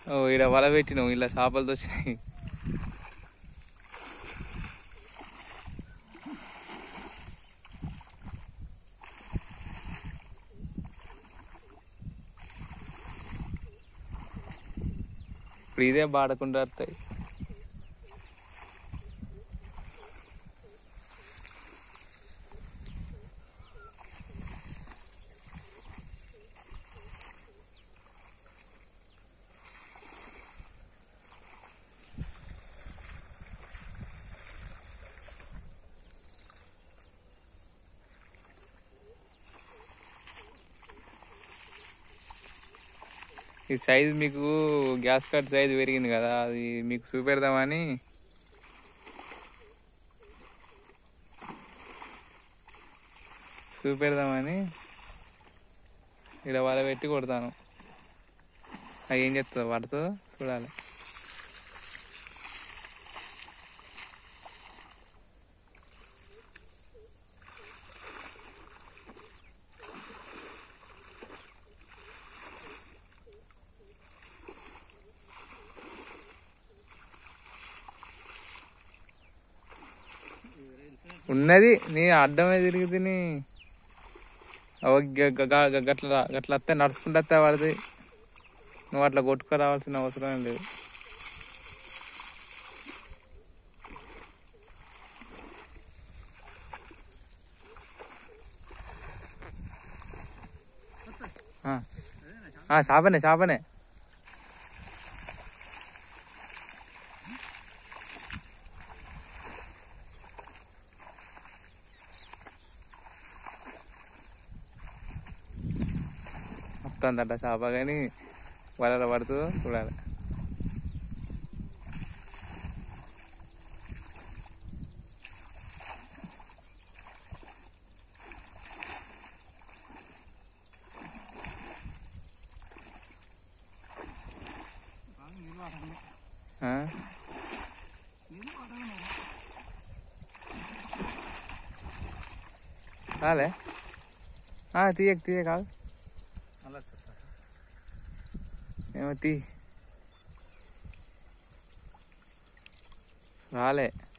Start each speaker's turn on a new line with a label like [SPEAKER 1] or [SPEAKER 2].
[SPEAKER 1] ఓ ఇక్కడ వల పెట్టినావు ఇలా చేపలతో వచ్చినాయి ఇప్పుడు ఇదే బాడకుండా వస్తాయి ఈ సైజ్ మీకు గ్యాస్ కట్ సైజ్ పెరిగింది కదా అది మీకు చూపెడదామని చూపెడదామని ఇక్కడ వల పెట్టి కొడతాను అది ఏం చెప్తుందో పడుతుందో చూడాలి ఉన్నది నీ అడ్డమే తిరిగి తిని అవ గ- గ- గ- గ- గట్ల గట్ల వస్తే నడుచుకుంటూ వస్తే పడుతుంది నువ్వు అట్లా కొట్టుకు రావాల్సిన అవసరం ఏం లేదు ఆ. ఆ, చేపనే చేపనే వస్తుందట చేప కానీ వలలో పడుతుందో చూడాలి ఆ? రాలే ఆ, తీయక తీయక కాదు ఏమో తీ రాలే